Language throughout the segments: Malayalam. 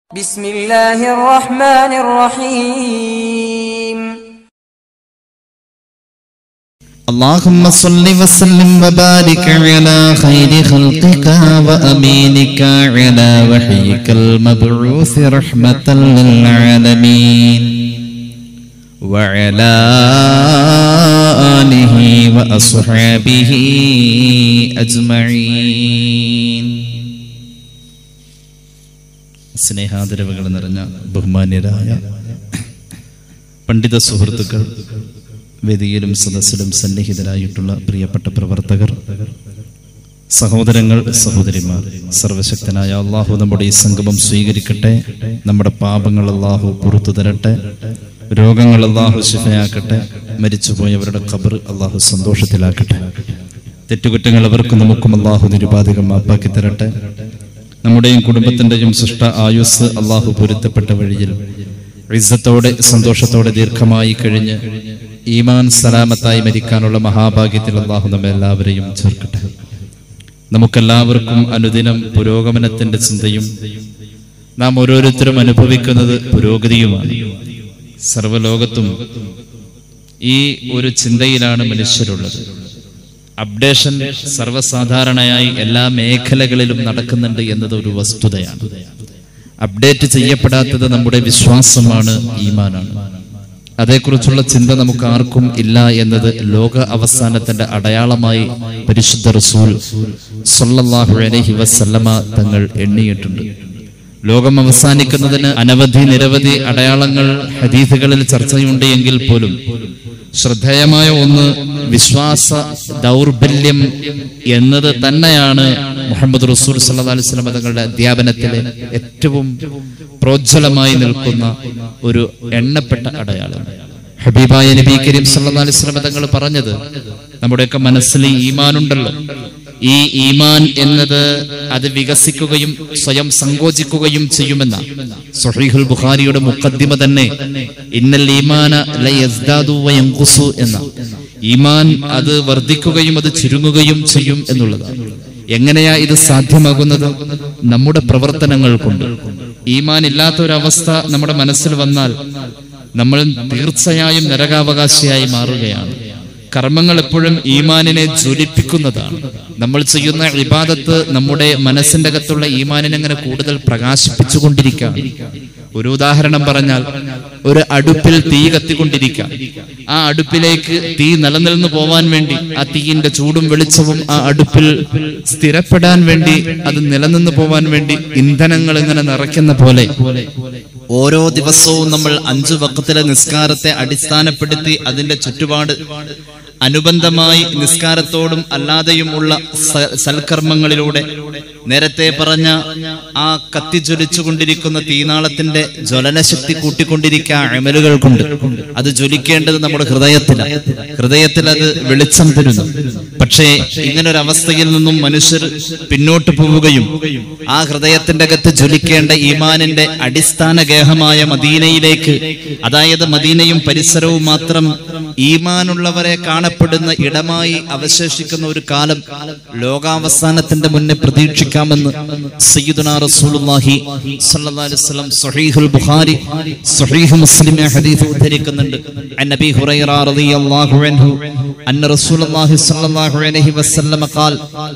بسم الله الرحمن الرحيم اللهم صل وسلم وبارك على خير خلقك وأمينك على وحيك المبعوث رحمة للعالمين وعلى آله وأصحابه أجمعين സ്നേഹാദരവുകൾ നിറഞ്ഞ ബഹുമാന്യരായ പണ്ഡിത സുഹൃത്തുക്കൾ വേദിയിലും സദസ്സിലും സന്നിഹിതരായിട്ടുള്ള പ്രിയപ്പെട്ട പ്രവർത്തകർ സഹോദരങ്ങൾ സഹോദരിമാർ സർവശക്തനായ അള്ളാഹു നമ്മുടെ ഈ സംഗമം സ്വീകരിക്കട്ടെ നമ്മുടെ പാപങ്ങൾ അള്ളാഹു പുറത്തു തരട്ടെ രോഗങ്ങൾ അള്ളാഹു ശിഫയാക്കട്ടെ മരിച്ചുപോയവരുടെ ഖബർ അള്ളാഹു സന്തോഷത്തിലാക്കട്ടെ തെറ്റുകുറ്റങ്ങൾ അവർക്കും നമുക്കും അള്ളാഹു നിരുപാധികം മാപ്പാക്കി തരട്ടെ നമ്മുടെയും കുടുംബത്തിന്റെയും സൃഷ്ട ആയുസ് അള്ളാഹു പൊരുത്തപ്പെട്ട വഴിയിൽ ഇസ്സത്തോടെ സന്തോഷത്തോടെ ദീർഘമായി കഴിഞ്ഞ് ഈമാൻ സലാമത്തായി മരിക്കാനുള്ള മഹാഭാഗ്യത്തിൽ അള്ളാഹു നമ്മെ എല്ലാവരെയും ചേർക്കട്ടെ നമുക്കെല്ലാവർക്കും അനുദിനം പുരോഗമനത്തിന്റെ ചിന്തയും നാം ഓരോരുത്തരും അനുഭവിക്കുന്നത് പുരോഗതിയുമാണ് സർവലോകത്തും ഈ ഒരു ചിന്തയിലാണ് മനുഷ്യരുള്ളത് അപ്ഡേഷൻ സർവ്വസാധാരണയായി എല്ലാ മേഖലകളിലും നടക്കുന്നുണ്ട് എന്നത് ഒരു വസ്തുതയാണ് അപ്ഡേറ്റ് ചെയ്യപ്പെടാത്തത് നമ്മുടെ വിശ്വാസമാണ് ഈമാനാണ് അതേക്കുറിച്ചുള്ള ചിന്ത നമുക്ക് ആർക്കും ഇല്ല എന്നത് ലോക അവസാനത്തിന്റെ അടയാളമായി പരിശുദ്ധ റസൂൽ സല്ലല്ലാഹു അലൈഹി വസല്ലമ തങ്ങൾ എണ്ണിയിട്ടുണ്ട് ലോകം അവസാനിക്കുന്നതിന് അനവധി നിരവധി അടയാളങ്ങൾ ഹദീസുകളിൽ ചർച്ചയുണ്ട് എങ്കിൽ പോലും ശ്രദ്ധേയമായ ഒന്ന് വിശ്വാസ ദൗർബല്യം എന്നത് തന്നെയാണ് മുഹമ്മദ് റസൂൽ സല്ലല്ലാഹു അലൈഹി വസല്ലം തങ്ങളുടെ അധ്യാപനത്തിലെ ഏറ്റവും പ്രോജ്വലമായി നിൽക്കുന്ന ഒരു എണ്ണപ്പെട്ട അടയാളം ഹബീബായ നബി കരീം സല്ലല്ലാഹു അലൈഹി വസല്ലം തങ്ങൾ പറഞ്ഞത് നമ്മുടെയൊക്കെ മനസ്സിൽ ഈ ഈമാനുണ്ടല്ലോ ഈ ഈമാൻ എന്നത് അത് വികസിക്കുകയും സ്വയം സങ്കോചിക്കുകയും ചെയ്യുമെന്ന സുഹൈഹുൽ ബുഖാരിയുടെ മുഖദ്ദിമ തന്നെ ഇന്നൽ ഈമാന ലയസ്ദാദു വയൻഖുസു എന്ന ഈമാൻ അത് വർദ്ധിക്കുകയും അത് ചുരുങ്ങുകയും ചെയ്യും എന്നുള്ളതാണ് എങ്ങനെയാ ഇത് സാധ്യമാകുന്നത് നമ്മുടെ പ്രവർത്തനങ്ങൾ കൊണ്ട് ഈമാൻ ഇല്ലാത്ത ഒരവസ്ഥ നമ്മുടെ മനസ്സിൽ വന്നാൽ നമ്മൾ തീർച്ചയായും നരകാവകാശിയായി മാറുകയാണ് കർമ്മങ്ങൾ എപ്പോഴും ഈമാനിനെ ജ്വലിപ്പിക്കുന്നതാണ് നമ്മൾ ചെയ്യുന്ന ഇബാദത്ത് നമ്മുടെ മനസ്സിന്റെ അകത്തുള്ള ഈമാനിനെ അങ്ങനെ കൂടുതൽ പ്രകാശിപ്പിച്ചുകൊണ്ടിരിക്കാം ഒരു ഉദാഹരണം പറഞ്ഞാൽ ഒരു അടുപ്പിൽ തീ കത്തിക്കൊണ്ടിരിക്കാം ആ അടുപ്പിലേക്ക് തീ നിലനിന്ന് പോവാൻ വേണ്ടി ആ തീയിന്റെ ചൂടും വെളിച്ചവും ആ അടുപ്പിൽ സ്ഥിരപ്പെടാൻ വേണ്ടി അത് നിലനിന്ന് പോവാൻ വേണ്ടി ഇന്ധനങ്ങൾ ഇങ്ങനെ നിറയ്ക്കുന്ന പോലെ ഓരോ ദിവസവും നമ്മൾ അഞ്ചു വക്കത്തിലെ നിസ്കാരത്തെ അടിസ്ഥാനപ്പെടുത്തി അതിന്റെ ചുറ്റുപാട് അനുബന്ധമായി നിസ്കാരത്തോടും അല്ലാതെയും ഉള്ള സ- സൽക്കർമ്മങ്ങളിലൂടെ നേരത്തെ പറഞ്ഞ ആ കത്തിജ്വലിച്ചു കൊണ്ടിരിക്കുന്ന തീനാളത്തിന്റെ ജ്വലനശക്തി കൂട്ടിക്കൊണ്ടിരിക്കുക അമലുകൾ കൊണ്ട് അത് ജ്വലിക്കേണ്ടത് നമ്മുടെ ഹൃദയത്തിലാണ് ഹൃദയത്തിൽ അത് വെളിച്ചം തരുന്നു പക്ഷേ ഇങ്ങനൊരു അവസ്ഥയിൽ നിന്നും മനുഷ്യർ പിന്നോട്ട് പോവുകയും ആ ഹൃദയത്തിന്റെ അകത്ത് ജ്വലിക്കേണ്ട ഈമാനിന്റെ അടിസ്ഥാന ഗേഹമായ മദീനയിലേക്ക് അതായത് മദീനയും പരിസരവും മാത്രം ഈമാനുള്ളവരെ കാണപ്പെടുന്ന ഇടമായി അവശേഷിക്കുന്ന ഒരു കാലം ലോകാവസാനത്തിന്റെ മുന്നേ പ്രതീക്ഷിക്കാമെന്ന് സയ്യിദുനാ റസൂലുള്ളാഹി സ്വല്ലല്ലാഹു അലൈഹി വസല്ലം സ്വഹീഹുൽ ബുഖാരി സ്വഹീഹ് മുസ്ലിമെ ഹദീസ് ഉദ്ധരിക്കുന്നുണ്ട് അൻ നബി ഹുറൈറ റളിയല്ലാഹു അൻഹു അന്ന റസൂലുള്ളാഹി സ്വല്ലല്ലാഹു അലൈഹി വസല്ലം ഖാൽ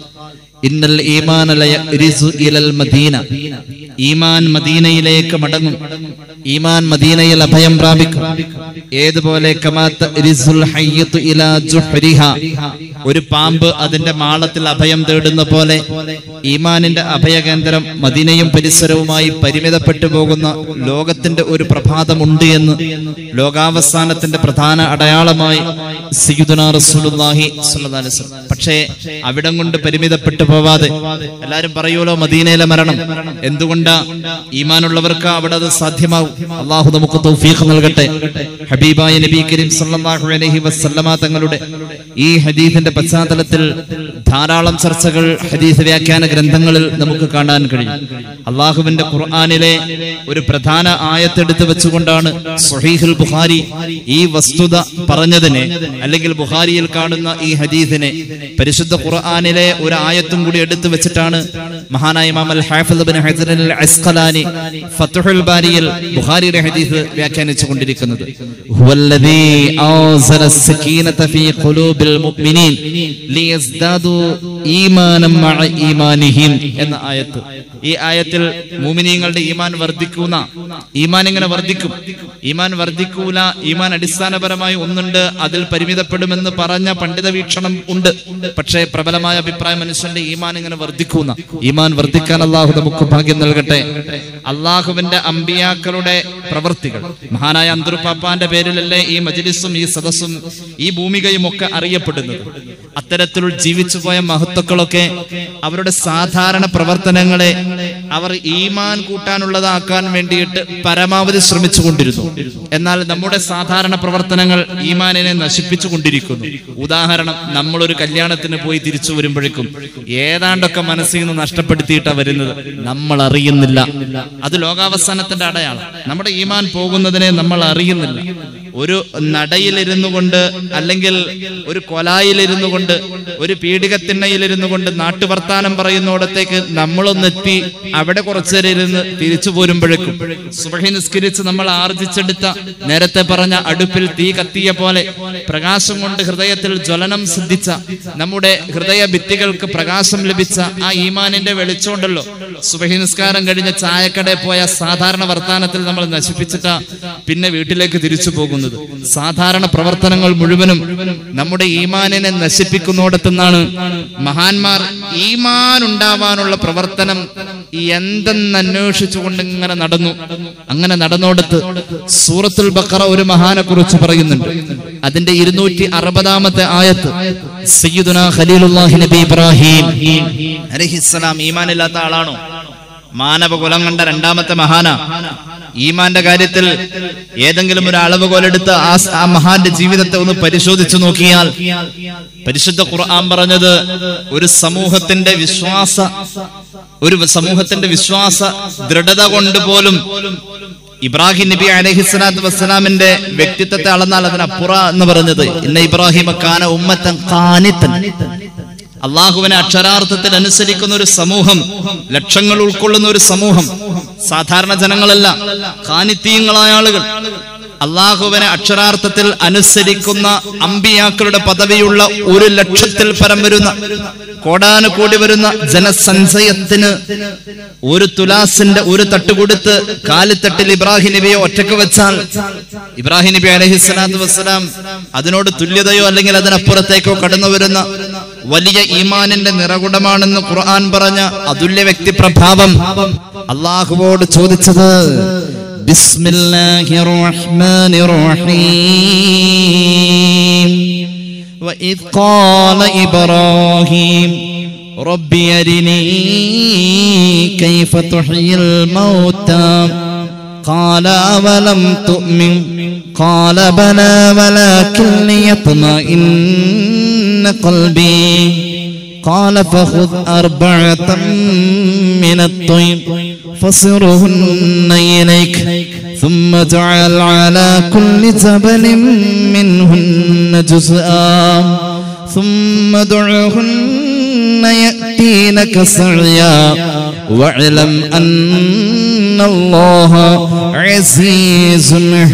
ഇന്നൽ ഈമാന ലയരിസു ഇലൽ മദീന ഈമാൻ മദീനയിലേക്ക് മടങ്ങും ഈമാൻ മദീനയിൽ അഭയം പ്രാപിക്കും ഏതുപോലെ കമാത്ത റിസുൽ ഹയ്യത്തു ഇലാ ജുഹ്രിഹ ഒരു പാമ്പ് അതിന്റെ മാളത്തിൽ അഭയം തേടുന്ന പോലെ ഈമാനിന്റെ അഭയകേന്ദ്രം മദീനയും പരിസരവുമായി പരിമിതപ്പെട്ടു പോകുന്ന ലോകത്തിന്റെ ഒരു പ്രഭാതമുണ്ട് എന്ന് ലോകാവസാനത്തിന്റെ പ്രധാന അടയാളമായി സയ്യിദുനാ റസൂലുള്ളാഹി സ്വല്ലല്ലാഹു അലൈഹി വസല്ലം പക്ഷേ അവിടം കൊണ്ട് പരിമിതപ്പെട്ടു പോവാതെ എല്ലാരും പറയൂലോ മദീനയിലെ മരണം എന്തുകൊണ്ടാ ഈമാനുള്ളവർക്ക് അവിടെ അത് സാധ്യമാവും അള്ളാഹു നമുക്ക് തൗഫീഖ് നൽകട്ടെ ഹബീബായ നബി കരീം സല്ലല്ലാഹു അലൈഹി വസല്ലമ തങ്ങളുടെ ഈ ഹദീസിന്റെ പശ്ചാത്തലത്തിൽ ധാരാളം ചർച്ചകൾ ഹദീസ് വ്യാഖ്യാന ഗ്രന്ഥങ്ങളിൽ നമുക്ക് കാണാൻ കഴിയും അള്ളാഹുവിന്റെ ഖുർആനിലെ ഒരു പ്രധാന ആയത്തെടുത്ത് വെച്ചുകൊണ്ടാണ് സ്വഹീഹുൽ ബുഖാരി ഈ വസ്തുത പറഞ്ഞതിനെ അല്ലെങ്കിൽ ബുഖാരിയിൽ കാണുന്ന ഈ ഹദീസിനെ പരിശുദ്ധ ഖുർആനിലെ ഒരു ആയത്തും കൂടി എടുത്തു വെച്ചിട്ടാണ് മഹാനായ ഇമാം അൽ ഹാഫിദ് ബിൻ ഹജർ അൽ അസ്ഖലാനി ഫത്ഹുൽ ബാരിയിൽ ബുഖാരിയുടെ ഹദീസ് വ്യാഖ്യാനിച്ചു കൊണ്ടിരിക്കുന്നത് ഹുവല്ലദീ ഔസല സകീനത ഫീ ഖുലൂബിൽ മുഅ്മിനീൻ ലിയസ്ദാദു ഈമാനം മഅ ഈമാനിഹിം എന്ന ആയത്ത് ഈ ആയത്തിൽ മുഅ്മിനീങ്ങളുടെ ഈമാൻ വർദ്ധിക്കുന്ന ഈമാൻ എങ്ങനെ വർദ്ധിക്കും ഈമാൻ വർദ്ധിക്കൂല ഈമാൻ അടിസ്ഥാനപരമായി ഒന്നുണ്ട് അതിൽ പരിമിതപ്പെടുമെന്ന് പറഞ്ഞ പണ്ഡിത വീക്ഷണം ഉണ്ട് പക്ഷേ പ്രബലമായ അഭിപ്രായം മനുഷ്യന്റെ ഈമാൻ ഇങ്ങനെ വർദ്ധിക്കുന്ന ഈമാൻ വർദ്ധിക്കാൻ അള്ളാഹു നമുക്ക് ഭാഗ്യം നൽകട്ടെ അള്ളാഹുവിന്റെ അമ്പിയാക്കളുടെ പ്രവൃത്തികൾ മഹാനായ അന്തർപ്പാപ്പാന്റെ പേരിലല്ലേ ഈ മജ്ലിസും ഈ സദസ്സും ഈ ഭൂമികയും ഒക്കെ അറിയപ്പെടുന്നത് അത്തരത്തിൽ ജീവിച്ചു പോയ മഹത്വക്കളൊക്കെ അവരുടെ സാധാരണ പ്രവർത്തനങ്ങളെ അവർ ഈമാൻ കൂട്ടാനുള്ളതാക്കാൻ വേണ്ടിയിട്ട് പരമാവധി ശ്രമിച്ചുകൊണ്ടിരുന്നു എന്നാൽ നമ്മുടെ സാധാരണ പ്രവർത്തനങ്ങൾ ഈമാനിനെ നശിപ്പിച്ചു കൊണ്ടിരിക്കുന്നു ഉദാഹരണം നമ്മളൊരു കല്യാണത്തിന് പോയി തിരിച്ചു വരുമ്പോഴേക്കും ഏതാണ്ടൊക്കെ മനസ്സിൽ നിന്ന് നഷ്ടപ്പെടുത്തിയിട്ടാണ് വരുന്നത് നമ്മൾ അറിയുന്നില്ല അത് ലോകാവസാനത്തിന്റെ അടയാളം നമ്മുടെ ഈമാൻ പോകുന്നതിനെ നമ്മൾ അറിയുന്നില്ല ഒരു നടയിലിരുന്നു കൊണ്ട് അല്ലെങ്കിൽ ഒരു കൊലായിലിരുന്നു കൊണ്ട് ഒരു പീഡികത്തിണ്ണയിലിരുന്നു കൊണ്ട് നാട്ടുവർത്താനം പറയുന്നിടത്തേക്ക് നമ്മളൊന്നെത്തി അവിടെ കുറച്ചു നേരം ഇരുന്ന് തിരിച്ചു പോരുമ്പോഴേക്കും സുബഹി നിസ്കരിച്ച് നമ്മൾ ആർജിച്ചെടുത്ത നേരത്തെ പറഞ്ഞ അടുപ്പിൽ തീ കത്തിയ പോലെ പ്രകാശം കൊണ്ട് ഹൃദയത്തിൽ ജ്വലനം സിദ്ധിച്ച നമ്മുടെ ഹൃദയ ഭിത്തികൾക്ക് പ്രകാശം ലഭിച്ച ആ ഈമാനിന്റെ വെളിച്ചമുണ്ടല്ലോ സുബഹി നിസ്കാരം കഴിഞ്ഞ ചായക്കടയിൽ പോയ സാധാരണ വർത്താനത്തിൽ നമ്മൾ നശിപ്പിച്ചിട്ടാ പിന്നെ വീട്ടിലേക്ക് തിരിച്ചു പോകുന്നത് സാധാരണ പ്രവർത്തനങ്ങൾ മുഴുവനും നമ്മുടെ ഈമാനിനെ നശിപ്പിക്കുന്നിടത്തുനിന്നാണ് മഹാന്മാർ ഈമാൻ ഉണ്ടാവാനുള്ള പ്രവർത്തനം എന്തെന്ന് അന്വേഷിച്ചുകൊണ്ട് ഇങ്ങനെ നടന്നു അങ്ങനെ നടന്നോടത്ത് സൂറത്തുൽ ബക്കറ ഒരു മഹാനെ കുറിച്ച് പറയുന്നുണ്ട് അതിന്റെ ഇരുന്നൂറ്റി അറുപതാമത്തെ ആയത്ത് സയ്യിദുന ഖലീലുല്ലാഹി നബി ഇബ്രാഹിം അലൈഹിസ്സലാം ഈമാനില്ലാത്ത ആളാണോ മാനവകുലം കണ്ട രണ്ടാമത്തെ മഹാന ഈമാന്റെ കാര്യത്തിൽ ഏതെങ്കിലും ഒരു അളവുകോലെടുത്ത് ആ ആ മഹാന്റെ ജീവിതത്തെ ഒന്ന് പരിശോധിച്ചു നോക്കിയാൽ പരിശുദ്ധ ഖുർആൻ പറഞ്ഞത് ഒരു സമൂഹത്തിന്റെ വിശ്വാസ ഒരു സമൂഹത്തിന്റെ വിശ്വാസ ദൃഢത കൊണ്ട് പോലും ഇബ്രാഹിം നബി അലഹിസ്ലാത്തു വസ്സലാമിന്റെ വ്യക്തിത്വത്തെ അളന്നാൽ അതിനപ്പുറ എന്ന് പറഞ്ഞത് ഇന്ന ഇബ്രാഹിം കാന ഉമ്മത്തൻ കാനിത്തൻ അള്ളാഹുവിനെ അക്ഷരാർത്ഥത്തിൽ അനുസരിക്കുന്ന ഒരു സമൂഹം ലക്ഷങ്ങൾ ഉൾക്കൊള്ളുന്ന ഒരു സമൂഹം സാധാരണ ജനങ്ങളല്ല കാനിത്തീയങ്ങളായ ആളുകൾ അള്ളാഹുവിനെ അക്ഷരാർത്ഥത്തിൽ അനുസരിക്കുന്ന അമ്പിയാക്കളുടെ പദവിയുള്ള ഒരു ലക്ഷത്തിൽ പരം വരുന്ന കോടാനുകൂടി വരുന്ന ജനസഞ്ചയത്തിന് ഒരു തുലാസിന്റെ ഒരു തട്ട് കൊടുത്ത് കാലിത്തട്ടിൽ ഇബ്രാഹിം നബിയെ ഒറ്റക്ക് വെച്ചാൽ ഇബ്രാഹിം നബി അലഹി സ്വലാത്തു വസ്സലാം അതിനോട് തുല്യതയോ അല്ലെങ്കിൽ അതിനപ്പുറത്തേക്കോ കടന്നു വരുന്ന വലിയ ഈമാനിന്റെ നിറകുടമാണെന്ന് ഖുർആൻ പറഞ്ഞ അതുല്യ വ്യക്തി പ്രഭാവം അള്ളാഹുവോട് ചോദിച്ചത് ബിസ്മില്ലാഹിർ റഹ്മാനിർ റഹീം وإذ قال إبراهيم رب أرني كيف تحيي الموتى قال أولم تؤمن قال بلى ولكن ليطمئن قلبي قال فخذ أربعة من الطيب فصرهن إليك ثم اجعل على كل جبل منهن جزءا ثم ادعهن يأتينك سعيا واعلم أن الله عزيز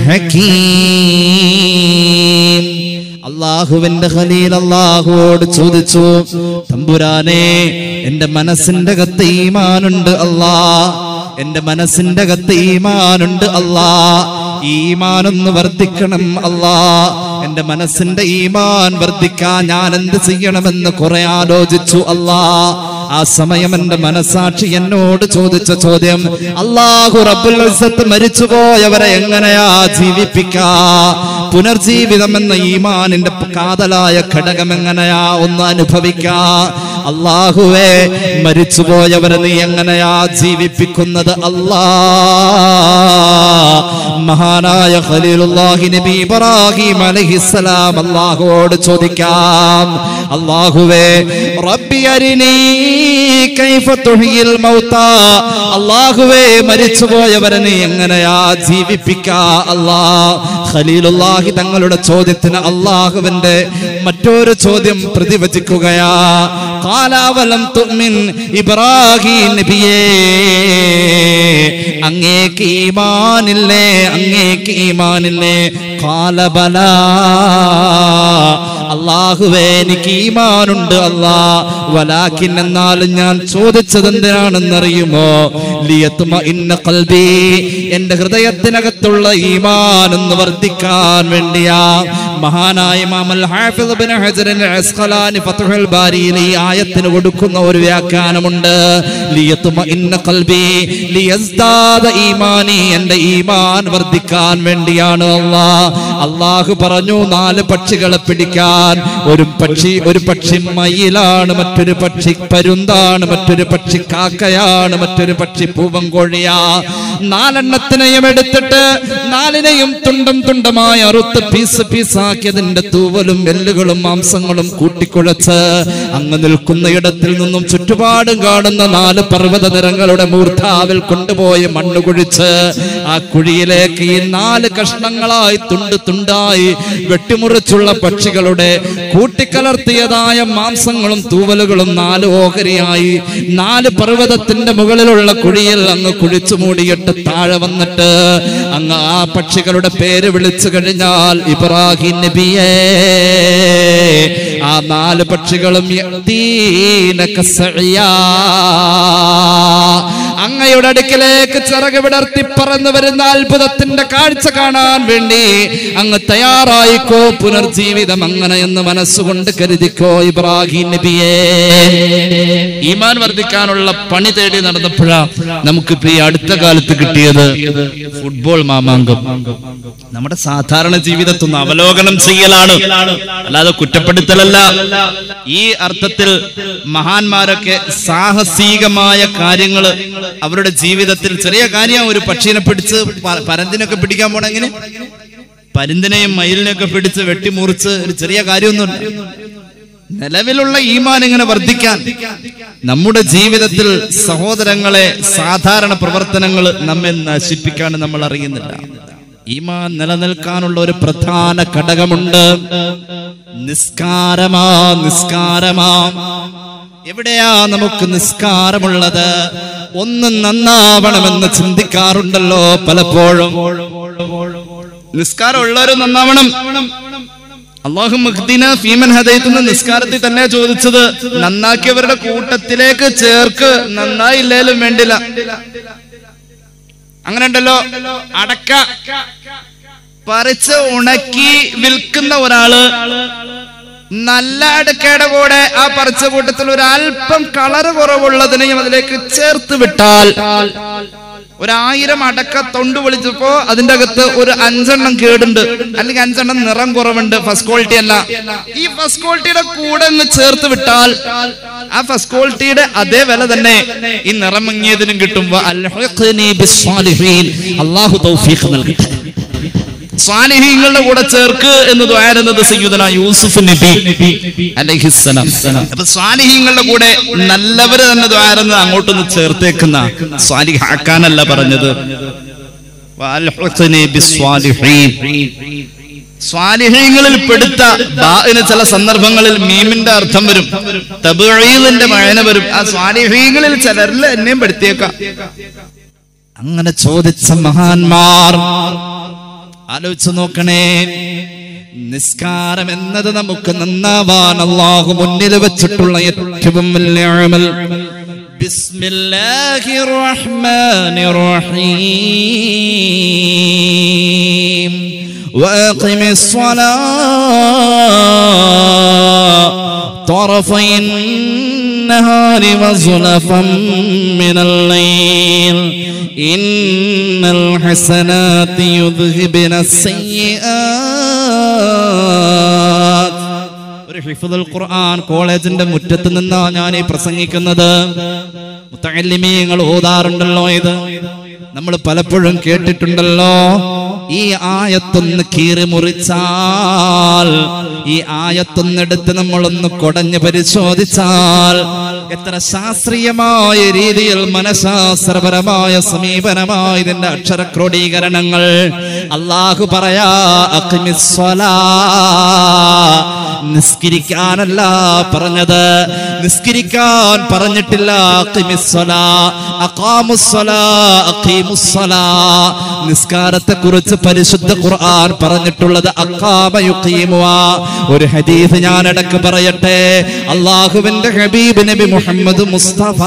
حكيم അള്ളാഹുവിന്റെ ഖലീൽ അള്ളാഹുവോട് ചോദിച്ചു തമ്പുരാനെ എന്റെ മനസ്സിന്റെ കത്ത് ഈമാനുണ്ട് അല്ലാ എന്റെ മനസ്സിന്റെ കത്ത് ഈമാനുണ്ട് അല്ലാ ഈമാനൊന്ന് വർദ്ധിക്കണം അല്ലാ എന്റെ മനസ്സിന്റെ ഈമാൻ വർദ്ധിക്കാൻ ഞാൻ എന്ത് ചെയ്യണമെന്ന് കുറെ ആലോചിച്ചു അല്ലാ ആ സമയം എന്റെ മനസാക്ഷി എന്നോട് ചോദിച്ച ചോദ്യം അള്ളാഹു റബ്ബുൽ ഇസ്സത്ത് മരിച്ചുപോയവരെ എങ്ങനെയാ ജീവിപ്പിക്കാ പുനർജീവിതം എന്ന ഈമാനിന്റെ കാതലായ ഘടകം എങ്ങനെയാ ഒന്ന് അനുഭവിക്കാ അള്ളാഹുവേ മരിച്ചുപോയവരെ നീ എങ്ങനെയാ ജീവിപ്പിക്കുന്നത് അല്ലാ മഹാനായ ഖലീലുല്ലാഹി നബി ഇബ്രാഹിം അലൈഹിസ്സലാം അല്ലാഹുവോട് ചോദിക്കാം അല്ലാഹുവേ റബ്ബി അരിനീ കൈഫ തുഹിയിൽ മൗതാ അല്ലാഹുവേ മരിച്ചുപോയവരെ നീ എങ്ങനെയാ ജീവിപ്പിക്കാ അല്ലാ ഖലീലുല്ലാഹി തങ്ങളുടെ ചോദ്യത്തിന് അള്ളാഹുവിന്റെ മറ്റൊരു ചോദ്യം പ്രതിവചിക്കുകയാ കാലാവലം തുമിൻ ഇബ്രാഹിം നബിയേ അങ്ങേക്ക് ഈമാനില്ലേ അങ്ങേക്ക് ഈമാനില്ലേ കാലബല അള്ളാഹുവേ എനിക്ക് ഈമാനുണ്ട് അല്ലാ വലാക്കിൻ എന്നാലും ഞാൻ ചോദിച്ചത് എന്തിനാണെന്നറിയുമോ ലിയത്തുമ ഇന്ന കൽബി എന്റെ ഹൃദയത്തിനകത്തുള്ള ഈമാൻ ഒന്ന് വർദ്ധിക്കാൻ വേണ്ടിയാ മഹാനായ ഇമാമുൽ ഹാഫിദ് ഇബ്നു ഹജറിൽ അസ്ഖലാനി ഫത്ഹുൽ ബാരിയിൽ ഈ ആയത്തിന് കൊടുക്കുന്ന ഒരു വ്യാഖ്യാനമുണ്ട് ലിയത്തുമ ഇന്ന കൽബി ലിയസ്ദാദ ഈമാനി എന്റെ ഈമാൻ വർദ്ധിക്കാൻ വേണ്ടിയാണ് അല്ലാ അള്ളാഹു പറഞ്ഞു നാല് പക്ഷികളെ പിടിക്കാൻ ഒരു പക്ഷി ഒരു പക്ഷി മയിലാണ് മറ്റൊരു പക്ഷി പരുന്താണ് മറ്റൊരു പക്ഷി കാക്കയാണ് മറ്റൊരു പക്ഷി പൂവൻകോഴിയാ നാലെണ്ണത്തിനെയും എടുത്തിട്ട് നാലിനെയും തുണ്ടം തുണ്ടമായി അറുത്ത് പീസ് പീസാക്കിയതിന്റെ തൂവലും എല്ലുകളും മാംസങ്ങളും കൂട്ടിക്കുഴച്ച് അങ്ങ് നിൽക്കുന്ന ഇടത്തിൽ നിന്നും ചുറ്റുപാടും കാണുന്ന നാല് പർവ്വത നിറങ്ങളുടെ മൂർധാവിൽ കൊണ്ടുപോയി മണ്ണ് കുഴിച്ച് ആ കുഴിയിലേക്ക് ഈ നാല് കഷ്ണങ്ങളായി തുണ്ട് തുണ്ടായി വെട്ടിമുറിച്ചുള്ള പക്ഷികളുടെ കൂട്ടിക്കലർത്തിയതായ മാംസങ്ങളും തൂവലുകളും നാല് ഓഹരിയായി നാല് പർവ്വതത്തിന്റെ മുകളിലുള്ള കുഴിയിൽ അങ്ങ് കുഴിച്ചു മൂടിയിട്ട് താഴെ വന്നിട്ട് അങ്ങ് ആ പക്ഷികളുടെ പേര് വിളിച്ചു കഴിഞ്ഞാൽ ഇബ്രാഹിം നബിയേ ആ നാല് പക്ഷികളും യഅ്തീനക സഅയാ. അങ്ങയുടെ അടുക്കിലേക്ക് ചിറക് വിടർത്തി പറന്നു വരുന്ന അത്ഭുതത്തിന്റെ കാഴ്ച കാണാൻ വേണ്ടി അങ്ങ് തയ്യാറായിക്കോ പുനർജീവിതം അങ്ങനെ എന്ന് മനസ്സുകൊണ്ട് കരുതിക്കോ ഇബ്രാഹിം നബിയേ ഈമാൻ വർദ്ധിക്കാനുള്ള പണി തേടി നടന്നപ്പോഴാ നമുക്കിപ്പോ ഈ അടുത്ത കാലത്ത് കിട്ടിയത് ഫുട്ബോൾ മാമാങ്കം നമ്മുടെ സാധാരണ ജീവിതത്തിൽ നിന്ന് അവലോകനം ചെയ്യലാണ് അല്ലാതെ കുറ്റപ്പെടുത്തലല്ല ഈ അർത്ഥത്തിൽ മഹാന്മാരൊക്കെ സാഹസികമായ കാര്യങ്ങൾ അവരുടെ ജീവിതത്തിൽ ചെറിയ കാര്യം ഒരു പക്ഷീനെ പിടിച്ച് പ- പരന്തിനൊക്കെ പിടിക്കാൻ പോണെങ്ങനെ പരുന്തിനെയും മയിലിനെയൊക്കെ പിടിച്ച് വെട്ടിമുറിച്ച് ഒരു ചെറിയ കാര്യമൊന്നുമില്ല നിലവിലുള്ള ഈമാൻ ഇങ്ങനെ വർദ്ധിക്കാൻ നമ്മുടെ ജീവിതത്തിൽ സഹോദരങ്ങളെ സാധാരണ പ്രവർത്തനങ്ങൾ നമ്മെ നശിപ്പിക്കാൻ നമ്മൾ അറിയുന്നില്ല ഈമാൻ നിലനിൽക്കാനുള്ള ഒരു പ്രധാന ഘടകമുണ്ട് നിസ്കാരമാ നിസ്കാരമാ എവിടെയാ നമുക്ക് നിസ്കാരമുള്ളത് ഒന്ന് നന്നാവണമെന്ന് ചിന്തിക്കാറുണ്ടല്ലോ പലപ്പോഴും നിസ്കാരം ഉള്ളവരും നന്നാവണം അള്ളാഹു മഖ്ദിന ഫീമൻ ഹദൈത്തുന്ന നിസ്കാരത്തിൽ തന്നെ ചോദിച്ചത് നന്നാക്കിയവരുടെ കൂട്ടത്തിലേക്ക് ചേർക്ക് നന്നായില്ലേലും വേണ്ടില്ല അങ്ങനെ ഉണ്ടല്ലോ അടക്ക പറിച്ച് ഉണക്കി വിൽക്കുന്ന ഒരാള് നല്ല അടക്കയുടെ കൂടെ ആ പറിച്ച കൂട്ടത്തിൽ ഒരു അല്പം കളറ് കുറവുള്ളതിനെയും അതിലേക്ക് ചേർത്ത് വിട്ടാൽ ഒരായിരം അടക്ക തൊണ്ട് വിളിച്ചപ്പോ അതിന്റെ അകത്ത് ഒരു അഞ്ചെണ്ണം കേടുണ്ട് അല്ലെങ്കിൽ അഞ്ചെണ്ണം നിറം കുറവുണ്ട് ഫസ്റ്റ് ക്വാളിറ്റി അല്ല ഈ ഫസ്റ്റ് ക്വാളിറ്റിയുടെ കൂടെ ഒന്ന് ചേർത്ത് വിട്ടാൽ ആ ഫസ്റ്റ് ക്വാളിറ്റിയുടെ അതേ വില തന്നെ ഈ നിറം മങ്ങിയതിനും കിട്ടും വ അൽഹിഖ്നി ബിസ്സാലിഹീൻ. അള്ളാഹു തൗഫീഖ് നൽകട്ടെ സ്വാലിഹീങ്ങളുടെ കൂടെ ചേർക്ക് എന്ന് ദ്വാരുന്നത് സയ്യുദന യൂസുഫ് നബി അലൈഹിസ്സലാം അപ്പൊ സ്വാലിഹീങ്ങളുടെ കൂടെ നല്ലവര് തന്നെ ദ്വാരുന്നത് അങ്ങോട്ടൊന്ന് ചേർത്തേക്കുന്ന സ്വാലിഹാക്കാനല്ല പറഞ്ഞത് വഅൽഹിഖ്നി ബിസ്വാലിഹീൻ. സ്വാലിഹീങ്ങളിൽ പെടുത്ത ബാഇന് ചില സന്ദർഭങ്ങളിൽ മീമിന്റെ അർത്ഥം വരും തബീലിന്റെ മഴന വരും ആ സ്വാലിഹീങ്ങളിൽ ചിലരിൽ എന്നെയും പെടുത്തിയേക്കാം അങ്ങനെ ചോദിച്ച മഹാന്മാർ ആലോചിച്ചു നോക്കണേ നിസ്കാരം എന്നത് നമുക്ക് നന്നാവാൻ അള്ളാഹു മുന്നിൽ വെച്ചിട്ടുള്ള ഏറ്റവും വലിയ അമൽ ബിസ്മില്ലാഹിർ റഹ്മാനിർ റഹീം وأقم الصلاة طرفي النهار وزلفا من الليل إن الحسنات يذهبن السيئات ഒരു ഹിഫുദുൽ ഖുർആൻ കോളേജിന്റെ മുറ്റത്ത് നിന്നാ ഞാൻ ഈ പ്രസംഗിക്കുന്നത് മുത്തല്ലിമീങ്ങൾ ഓതാറുണ്ടല്ലോ ഇത് നമ്മൾ പലപ്പോഴും കേട്ടിട്ടുണ്ടല്ലോ ഈ ആയത്തൊന്ന് കീറി മുറിച്ചാൽ ഈ ആയത്തൊന്നെടുത്ത് നമ്മളൊന്ന് കൊടഞ്ഞ് പരിശോധിച്ചാൽ എത്ര ശാസ്ത്രീയമായ രീതിയിൽ മനഃശാസ്ത്രപരമായ സമീപനമായ ഇതിന്റെ അക്ഷര ക്രോഡീകരണങ്ങൾ അള്ളാഹു പറയാ അഖിമിസ്സലാ. നിസ്കരിക്കാനല്ല പറഞ്ഞത് നിസ്കരിക്കാൻ പറഞ്ഞിട്ടില്ല അഖിമിസ്സലാ. അഖാമുസ്സലാ, അഖീമുസ്സലാ. നിസ്കാരത്തെ കുറിച്ച് പരിശുദ്ധ ഖുർആൻ പറഞ്ഞിട്ടുള്ളത് അഖാമ യുഖീമുവ. ഒരു ഹദീസ് ഞാൻ ഇടക്ക് പറയട്ടെ അള്ളാഹുവിന്റെ ഹബീബ് നബി മുഹമ്മദ് മുസ്തഫ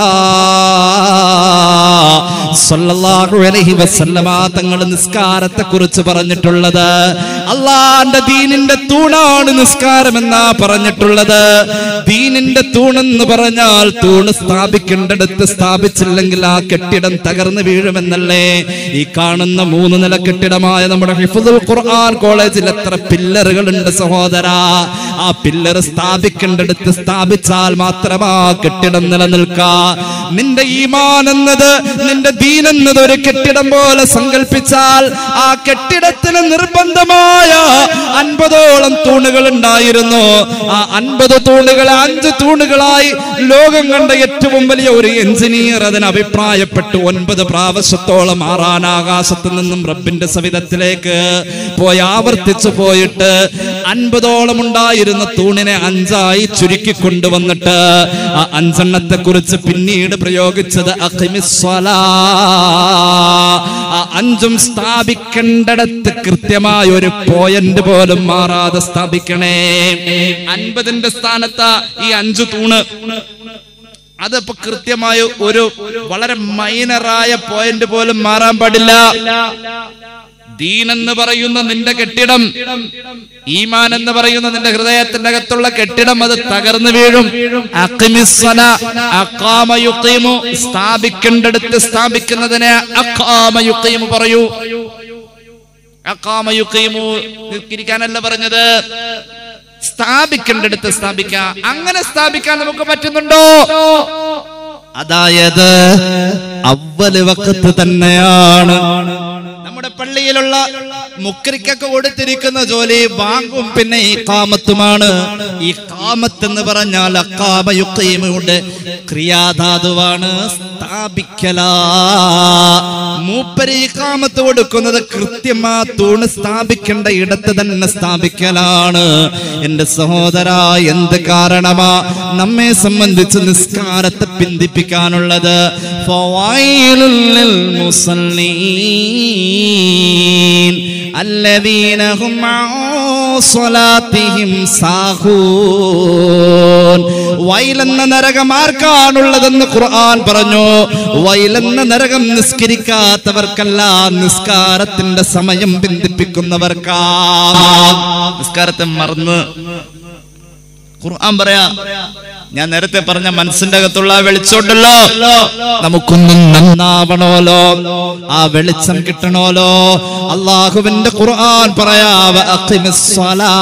സല്ലല്ലാഹു അലൈഹി വസല്ലമ തങ്ങൾ നിസ്കാരത്തെ കുറിച്ച് പറഞ്ഞിട്ടുള്ളത് അള്ളാന്റെ ദീനിന്റെ തൂണാണ് നിസ്കാരം എന്നാ പറഞ്ഞിട്ടുള്ളത് ദീനിന്റെ തൂണെന്ന് പറഞ്ഞാൽ തൂണ് സ്ഥാപിക്കേണ്ടടുത്ത് സ്ഥാപിച്ചില്ലെങ്കിൽ ആ കെട്ടിടം തകർന്നു വീഴുമെന്നല്ലേ ഈ കാണുന്ന മൂന്ന് നില കെട്ടിടമായ നമ്മുടെ ഹിഫുദുൽ ഖുർആൻ കോളേജിൽ എത്ര പില്ലറുകളുണ്ട് സഹോദര ആ പില്ലർ സ്ഥാപിക്കേണ്ടടുത്ത് സ്ഥാപിച്ചാൽ മാത്രമാ കെട്ടിടം നിലനിൽക്കാ നിന്റെ ഈമാൻ എന്നത് നിന്റെ ദീൻ എന്നത് ഒരു കെട്ടിടം പോലെ സങ്കല്പിച്ചാൽ ആ കെട്ടിടത്തിന് നിർബന്ധമായ അൻപതോളം തൂണുകൾ ഉണ്ടായിരുന്നു ആ അൻപത് തൂണുകൾ അഞ്ച് തൂണുകളായി ലോകം കണ്ട ഏറ്റവും വലിയ ഒരു എഞ്ചിനീയർ അതിന് അഭിപ്രായപ്പെട്ടു ഒൻപത് പ്രാവശ്യത്തോളം ആറാൻ ആകാശത്ത് നിന്നും റബ്ബിന്റെ സവിധത്തിലേക്ക് പോയി ആവർത്തിച്ചു പോയിട്ട് അൻപതോളം ഉണ്ടായിരുന്ന തൂണിനെ അഞ്ചായി ചുരുക്കി കൊണ്ടുവന്നിട്ട് ആ അഞ്ചെണ്ണത്തെ കുറിച്ച് പിന്നീട് പ്രയോഗിച്ചത് അഖിമിസ്വലാ. ആ അഞ്ചും സ്ഥാപിക്കേണ്ടടത്ത് കൃത്യമായ ഒരു പോയിന്റ് പോലും മാറാതെ സ്ഥാപിക്കണേ അൻപതിന്റെ സ്ഥാനത്ത് ഈ അഞ്ചു തൂണ് അതിപ്പോ കൃത്യമായ ഒരു വളരെ മൈനറായ പോയിന്റ് പോലും മാറാൻ പാടില്ല ദീൻ എന്ന് പറയുന്ന നിന്റെ കെട്ടിടം ഈമാൻ എന്ന് പറയുന്ന നിന്റെ ഹൃദയത്തിന്റെ അകത്തുള്ള കെട്ടിടം അത് തകർന്നു വീഴും അഖിമിസ്സല, അഖാമ യുഖീമു. സ്ഥാപിക്കേണ്ടടുത്ത് സ്ഥാപിക്കുന്നതിനെ അഖാമ യുഖീമു പറയൂ അഖാമ യുഖീമു നിസ്കരിക്കാനല്ല പറഞ്ഞത് സ്ഥാപിക്കേണ്ടടുത്ത് സ്ഥാപിക്കാം അങ്ങനെ സ്ഥാപിക്കാൻ നമുക്ക് പറ്റുന്നുണ്ടോ അതായത് അവല് വക്കത്ത് തന്നെയാണ് നമ്മുടെ പള്ളിയിലുള്ള മുക്രിക്കൊക്കെ കൊടുത്തിരിക്കുന്ന ജോലി ബാങ്കും പിന്നെ ഈ കാമത്തുമാണ് ഈ കാമത്ത് എന്ന് പറഞ്ഞാൽ അക്കാമയുക്കീമയുടെ ക്രിയാധാതുവാണ് സ്ഥാപിക്കല മൂപ്പര് ഈ കാമത്ത് കൊടുക്കുന്നത് കൃത്യമാ തൂണ് സ്ഥാപിക്കേണ്ട ഇടത്ത് തന്നെ സ്ഥാപിക്കലാണ് എന്റെ സഹോദര എന്ത് കാരണമാ നമ്മെ സംബന്ധിച്ച് നിസ്കാരത്തെ പിന്തിപ്പിക്കാനുള്ളത് ഫവായിലുൽ ലിൽ മുസല്ലീൻ الذين هم عن صلاتهم ساهون വൈലെന്ന നരകം ആർക്കാണുള്ളതെന്ന് ഖുർആൻ പറഞ്ഞു വൈലെന്ന നരകം നിസ്കരിക്കാത്തവർക്കല്ല നിസ്കാരത്തിന്റെ സമയം ബന്ധിപ്പിക്കുന്നവർക്കാ നിസ്കാരത്തെ മറന്ന് ഖുർആൻ പറയാ ഞാൻ നേരത്തെ പറഞ്ഞ മനസ്സിന്റെ അകത്തുള്ള ആ വെളിച്ചമുണ്ടല്ലോ നമുക്കൊന്നും നന്നാവണോലോ ആ വെളിച്ചം കിട്ടണോലോ അള്ളാഹുവിന്റെ ഖുർആൻ പറയാ "വ അഖിമിസ്സലാ."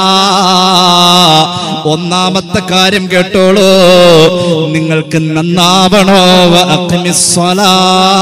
ഒന്നാമത്തെ കാര്യം കേട്ടോളൂ നിങ്ങൾക്ക് നന്നാവണോ "വ അഖിമിസ്സലാ."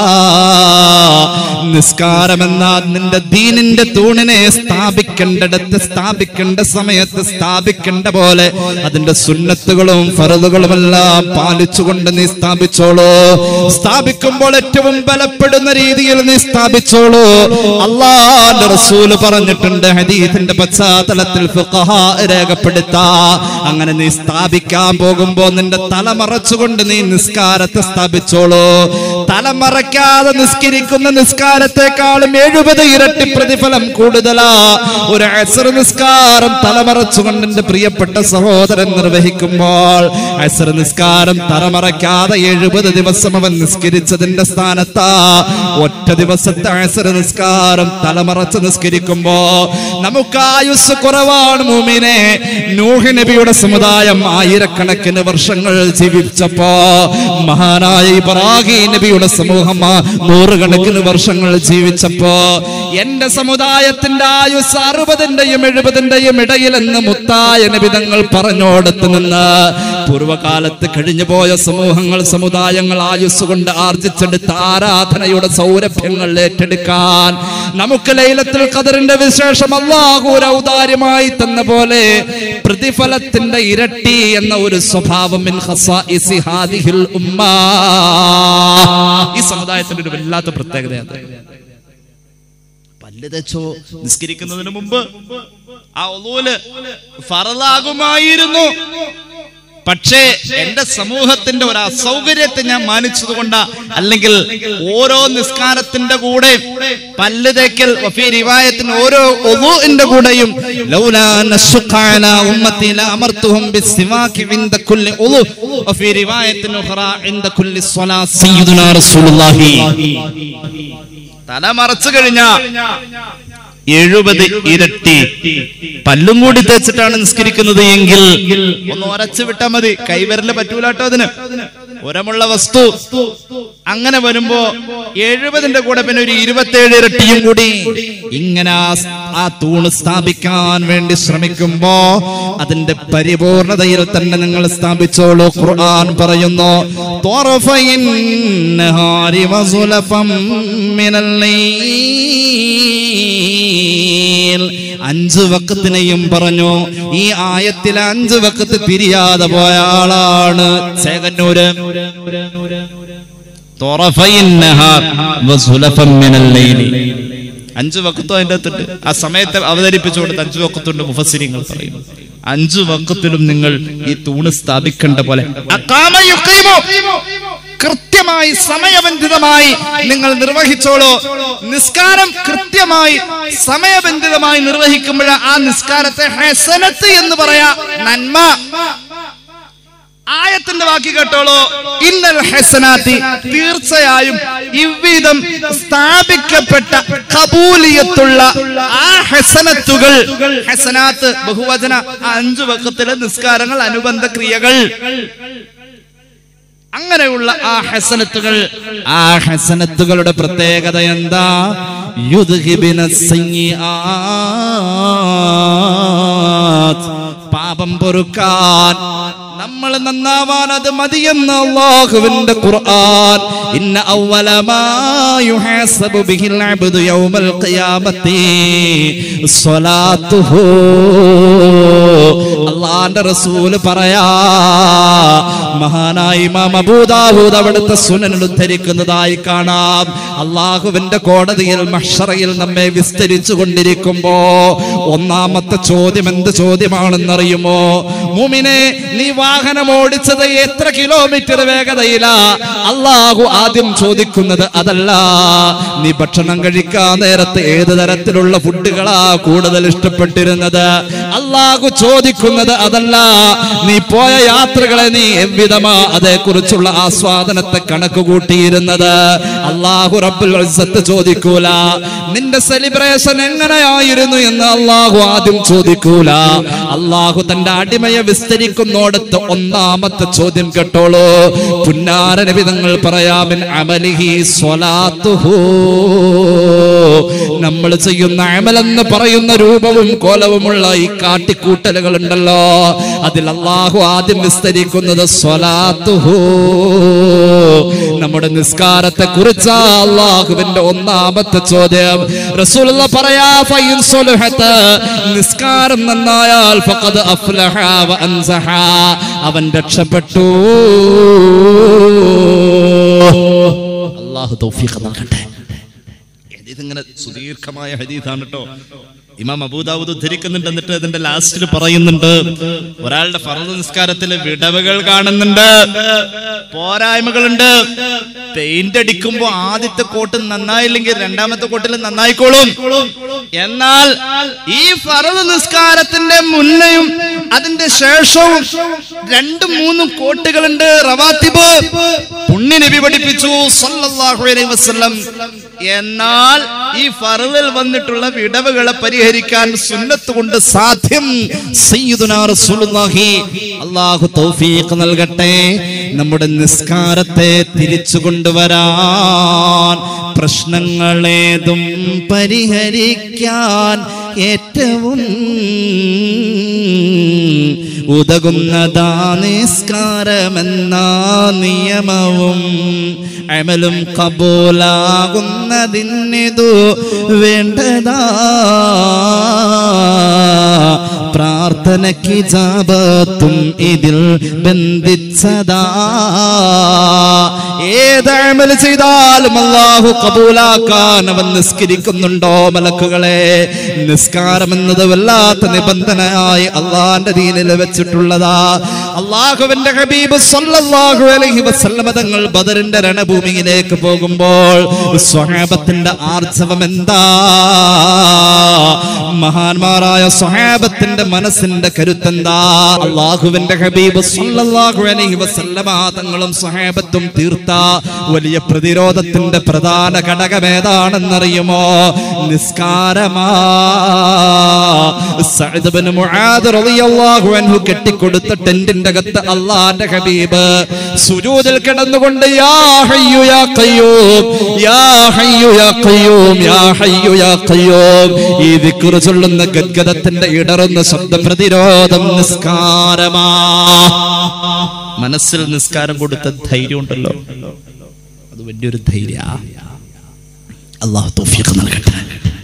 നിസ്കാരമെന്ന നിന്റെ ദീനിന്റെ തൂണിനെ സ്ഥാപിക്കേണ്ടടുത്ത് സ്ഥാപിക്കേണ്ട സമയത്ത് സ്ഥാപിക്കേണ്ട പോലെ അതിന്റെ സുന്നത്തുകളും ഫറലുകളുമെല്ലാം പാലിച്ചുകൊണ്ട് നീ സ്ഥാപിച്ചോളൂ സ്ഥാപിക്കുമ്പോൾ ഏറ്റവും ബലപ്പെടുന്ന രീതിയിൽ നീ സ്ഥാപിച്ചോളൂ അള്ളാന്റെ റസൂല് പറഞ്ഞിട്ടുണ്ട് ഹദീസിന്റെ പശ്ചാത്തലത്തിൽ ഫുഖഹാ രേഖപ്പെടുത്താ അങ്ങനെ നീ സ്ഥാപിക്കാൻ പോകുമ്പോ നിന്റെ തല മറച്ചുകൊണ്ട് നീ നിസ്കാരത്തെ സ്ഥാപിച്ചോളൂ തല മറയ്ക്കാതെ നിസ്കരിക്കുന്ന നിസ്കാരത്തെക്കാളും എഴുപത് ഇരട്ടി പ്രതിഫലം കൂടുതലാ ഒരു അസർ നിസ്കാരം തലമറച്ചുകൊണ്ട് എന്റെ പ്രിയപ്പെട്ട സഹോദരൻ നിർവഹിക്കുമ്പോൾ അസർ നിസ്കാരം തലമറയ്ക്കാതെ എഴുപത് ദിവസം അവൻ നിസ്കരിച്ചതിന്റെ സ്ഥാനത്താ ഒറ്റ ദിവസത്തെ അസർ നിസ്കാരം തലമറച്ച് നിസ്കരിക്കുമ്പോ നമുക്ക് ആയുസ് കുറവാണ് മൂമിനെ നൂഹ് നബിയുടെ സമുദായം ആയിരക്കണക്കിന് വർഷങ്ങൾ ജീവിച്ചപ്പോ മഹാനായ ഇബ്രാഹിം നബിയുടെ സമൂഹം ആ നൂറുകണക്കിന് വർഷങ്ങൾ ജീവിച്ചപ്പോ എന്റെ സമുദായത്തിന്റെ ആയുസ് അറുപതിന്റെയും എഴുപതിന്റെയും ഇടയിലെന്ന് മുത്തായ നബിതങ്ങൾ പറഞ്ഞോടത്ത് നിന്ന് പൂർവകാലത്ത് കഴിഞ്ഞുപോയ സമൂഹങ്ങൾ സമുദായങ്ങൾ ആയുസ് കൊണ്ട് ആർജിച്ചെടുത്ത ആരാധനയുടെ സൗരഭ്യങ്ങൾ ഏറ്റെടുക്കാൻ നമുക്ക് ലൈലത്തുൽ ഖദറിന്റെ വിശേഷം അള്ളാഹു ഒരു ഔദാര്യമായി തന്ന പോലെ പ്രതിഫലത്തിന്റെ ഇരട്ടി എന്ന ഒരു സ്വഭാവം മിൻ ഖസാഇസി ഹാദിഹിൽ ഉമ്മ ഈ സമുദായത്തിന്റെ ഒരു വല്ലാത്ത പ്രത്യേകതയാണ് പല്ല് തേച്ചോ നിസ്കരിക്കുന്നതിന് മുമ്പ് ആ ഒലൂല് ഫറലാകുമായിരുന്നു പക്ഷേ എന്റെ സമൂഹത്തിന്റെ ഒരു അസൗകര്യത്തെ ഞാൻ മാനിച്ചത് കൊണ്ടാ അല്ലെങ്കിൽ ഓരോ നിസ്കാരത്തിന്റെ കൂടെ പല്ല് തേക്കൽ വഫീ റിവായത്തിന് ഓരോ ഒലൂഇന്റെ കൂടെയും ലൗലാ നശുഖ അലാ ഉമ്മത്തി ലഅമർതുഹും ബിസ്സിവാകി ഇൻദ കുല്ലി ഉളു വഫീ റിവായത്തിന് ഉഖറ ഇൻദ കുല്ലി സ്വലാ സയ്യിദുനാ റസൂലുള്ളാഹി തല മറച്ചു കഴിഞ്ഞ എഴുപത് ഇരട്ടി പല്ലും കൂടി തേച്ചിട്ടാണ് നിസ്കരിക്കുന്നത് എങ്കിൽ ഒന്ന് ഉരച്ചു വിട്ടാ മതി കൈവിരല് പറ്റൂലാട്ടോ അതിന് ഉരമുള്ള വസ്തു അങ്ങനെ വരുമ്പോ എഴുപതിന്റെ കൂടെ പിന്നെ ഒരു ഇരുപത്തേഴ് ഇരട്ടിയും കൂടി ഇങ്ങനെ ആ സ്- ആ തൂണ് സ്ഥാപിക്കാൻ വേണ്ടി ശ്രമിക്കുമ്പോ അതിന്റെ പരിപൂർണതയിൽ തന്നെ നിങ്ങൾ സ്ഥാപിച്ചോളൂ ഖുർആൻ പറയുന്നു ത്വറഫയിൻ നഹാരി വസുലഫം മിനൽ ലൈൽ. അഞ്ച് വക്കത്തിനെയും പറഞ്ഞു ഈ ആയത്തിൽ അഞ്ച് വക്കത്ത് പിരിയാതെ പോയ ആളാണ് ചേകന്നൂര് ത്വറഫയിൻ നഹാർ വസുലഫം മിനൽ ലൈലി. അഞ്ച് വക്കത്തും അതിന്റെ അകത്തുണ്ട് ആ സമയത്ത് അവതരിപ്പിച്ചു കൊടുത്ത അഞ്ചു വക്കത്തുണ്ട് മുഫസ്സിരിങ്ങൾ പറയുന്നു അഞ്ചു വക്കത്തിലും നിങ്ങൾ ഈ തൂണ് സ്ഥാപിക്കേണ്ട പോലെ അഖാമ യുഖീമു. കൃത്യമായി സമയബന്ധിതമായി നിങ്ങൾ നിർവഹിച്ചോളൂ നിസ്കാരം കൃത്യമായി സമയബന്ധിതമായി നിർവഹിക്കുമ്പോൾ ആ നിസ്കാരത്തെ ഹസനത്ത് എന്ന് പറയാ നന്മ ആയത്തിന്റെ വാക്കി കേട്ടോളൂ ഇന്നൽ ഹസനാത്തി തീർച്ചയായും ഇவ்விதം സ്ഥാപിക്കപ്പെട്ട കബൂലിയത്തുള്ള ആ ഹസനത്തുകൾ ഹസനാത്ത് ബഹുവചന ആ അഞ്ചു വക്കത്തിലെ നിസ്കാരങ്ങൾ അനുബന്ധ ക്രിയകൾ അങ്ങനെയുള്ള ആ ഹസനത്തുകൾ ആ ഹസനത്തുകളുടെ പ്രത്യേകത എന്താ യുദ്ഹിബിന പാപം പൊറുക്കാൻ നമ്മൾ നന്നാവാൻ അത് മതിയെന്ന് അള്ളാഹുവിന്റെ ഖുർആൻ ഇന്ന അവല മാ യുഹാസബു ബിഹിൽ അബ്ദു യൗമൽ ഖിയാമത്തി സ്വലാത്തുഹു അള്ളാന്റെ റസൂല് പറയാ മഹാനായ ഇമാം അബൂദാവൂദ് അവിടുത്തെ സുനനിൽ ഉദ്ധരിക്കുന്നതായി കാണാം അള്ളാഹുവിന്റെ കോടതിയിൽ മഹ്ഷറയിൽ നമ്മെ വിസ്തരിച്ചു കൊണ്ടിരിക്കുമ്പോ ഒന്നാമത്തെ ചോദ്യം എന്ത് ചോദ്യമാണെന്നറിയുമോ മുമിനെ നീ വാഹനം ഓടിച്ചത് എത്ര കിലോമീറ്റർ വേഗതയിലാ അള്ളാഹു ആദ്യം ചോദിക്കുന്നത് അതല്ല നീ ഭക്ഷണം കഴിക്കാൻ നേരത്തെ ഏത് തരത്തിലുള്ള ഫുഡുകളാ കൂടുതൽ ഇഷ്ടപ്പെട്ടിരുന്നത് അള്ളാഹു ചോദിക്കുന്നത് അതല്ല നീ പോയ യാത്രകളെ നീ എவ்விதമാ അതേക്കുറിച്ചുള്ള ആസ്വാദനത്തെ കണക്ക് കൂട്ടിയിരുന്നത് അള്ളാഹു റബ്ബുൽ ഇസ്സത്ത് ചോദിക്കൂല നിന്റെ സെലിബ്രേഷൻ എങ്ങനെയായിരുന്നു എന്ന് അള്ളാഹു ആദ്യം ചോദിക്കൂല അള്ളാഹു തന്റെ അടിമയെ വിസ്തരിക്കുന്നോടത്ത് ഒന്നാമത്തെ ചോദ്യം കേട്ടോളൂ പുന്നാര നബിതങ്ങൾ പറയാമിൻ അമലിഹി സ്വലാത്തുഹു നമ്മൾ ചെയ്യുന്ന അമലെന്ന് പറയുന്ന രൂപവും കോലവുമുള്ള ഈ കാട്ടിക്കൂട്ടലുകൾ ഉണ്ടല്ലോ അതിൽ അള്ളാഹു ആദ്യം വിസ്തരിക്കുന്നത് സ്വലാത്തുഹു നമ്മുടെ നിസ്കാരത്തെ കുറിച്ച് അള്ളാഹുവിന്റെ ഒന്നാമത്തെ ചോദ്യം റസൂലുള്ള പറയാ ഫൈൻ സ്വലുഹത്ത് നിസ്കാരം നന്നായാൽ ഫഖദ് അഫ്ലഹ വ അൻസഹ അവൻ രക്ഷപ്പെട്ടു അള്ളാഹു തൗഫീഖ് നൽകട്ടെ ഇതിങ്ങനെ സുദീർഘമായ ഹദീസാണ് കേട്ടോ ഇമാം അബൂദാവൂദ് ഉദ്ധരിക്കുന്നുണ്ട് എന്നിട്ട് അതിന്റെ ലാസ്റ്റിൽ പറയുന്നുണ്ട് ഒരാളുടെ ഫറദ് നിസ്കാരത്തിലെ വിടവുകൾ കാണുന്നുണ്ട് പോരായ്മകളുണ്ട് പെയിന്റ് അടിക്കുമ്പോ ആദ്യത്തെ കോട്ട് നന്നായില്ലെങ്കിൽ രണ്ടാമത്തെ കോട്ടിൽ നന്നായിക്കോളും എന്നാൽ ഈ ഫറദ് നിസ്കാരത്തിന്റെ മുന്നയും അതിന്റെ ശേഷവും രണ്ടും മൂന്നും കോട്ടുകളുണ്ട് റവാത്തിബ് പുണ്യ നബി പഠിപ്പിച്ചു സല്ലല്ലാഹു അലൈഹി വസല്ലം എന്നാൽ ഈ ഫറദിൽ വന്നിട്ടുള്ള വിടവുകളെ പരിഹരിക്കാൻ സുന്നത്ത് കൊണ്ട് സാധ്യം സയ്യിദുനാ റസൂലുള്ളാഹി അല്ലാഹു തൗഫീഖ് നൽകട്ടെ നമ്മുടെ നിസ്കാരത്തെ തിരിച്ചു കൊണ്ടുവരാൻ പ്രശ്നങ്ങളേതും പരിഹരിക്കാൻ ഏറ്റവും ഉതകുന്നതാ നിസ്കാരമെന്ന നിയമവും അമലും കബൂലാകുന്നതിനിതു വേണ്ടതാ പ്രാർത്ഥനയ്ക്ക് ജാപത്തും ഇതിൽ ബന്ധിച്ചതാ ഏത് അമൽ ചെയ്താലും അള്ളാഹു കബൂലാക്കാൻ അവൻ നിസ്കരിക്കുന്നുണ്ടോ മലക്കുകളെ നിസ്കാരം എന്നത് വല്ലാത്ത നിബന്ധനയായി അള്ളാന്റെ ദീനിൽ വെച്ചിട്ടുള്ളതാ അള്ളാഹുവിന്റെ ഹബീബ് സല്ലല്ലാഹു അലൈഹി വസല്ലമ തങ്ങൾ ബദറിന്റെ രണഭൂമിയിലേക്ക് പോകുമ്പോൾ സ്വഹാബത്തിന്റെ ആർജവം എന്താ മഹാന്മാരായ സ്വഹാബത്തിന്റെ മനസ്സിന്റെ കരുത്തെന്താ അള്ളാഹുവിന്റെ ഹബീബ് സല്ലല്ലാഹു അലൈഹി വസല്ലമ തങ്ങളും സ്വഹാബത്തും തീർത്ത വലിയ പ്രതിരോധത്തിന്റെ പ്രധാന ഘടകം ഏതാണെന്നറിയുമോ നിസ്കാരമാ സഅദ് ഇബ്നു മുആദ് റളിയല്ലാഹു അൻഹു കെട്ടിക്കൊടുത്ത ടെന്റിന്റെ അകത്ത് അള്ളാന്റെ ഹബീബ് സുജൂദിൽ കിടന്നുകൊണ്ട് യാ ഹയ്യു യാ ഖയ്യൂം യാ ഹയ്യു യാ ഖയ്യൂം യാ ഹയ്യു യാ ഖയ്യൂം ഈ ദിക്ർ ചൊല്ലുന്ന ഗദ്ഗദത്തിന്റെ ഇടറുന്ന ശബ്ദ പ്രതിരോധം നിസ്കാരമാ മനസ്സിൽ നിസ്കാരം കൊടുത്ത ധൈര്യം ഉണ്ടല്ലോ അത് വലിയൊരു ധൈര്യ അള്ളാഹു തൗഫീഖ് നൽകട്ടെ